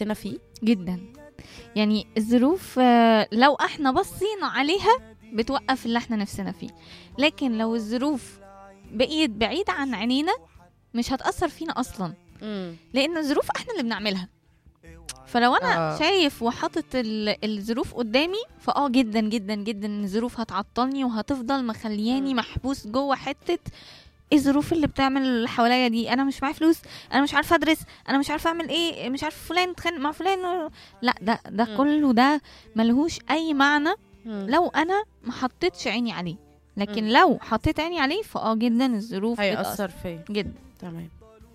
نفسنا فيه جدا يعني الظروف آه، لو احنا بصينا عليها بتوقف اللي احنا نفسنا فيه لكن لو الظروف بقيت بعيدة عن عينينا مش هتأثر فينا أصلا مم. لأن الظروف احنا اللي بنعملها فلو انا آه. آه. شايف وحاطط ال- الظروف قدامي فاه جدا جدا جدا إن الظروف هتعطلني وهتفضل مخلياني مم. محبوس جوه حته ايه الظروف اللي بتعمل اللي حواليا دي انا مش معايا فلوس انا مش عارفه ادرس انا مش عارفه اعمل ايه مش عارفه فلان اتخانق مع فلان لا ده ده مم. كله ده ملهوش اي معنى مم. لو انا ما حطيتش عيني عليه لكن مم. لو حطيت عيني عليه فاه جدا الظروف بتأثر هيأثر فيا جدا تمام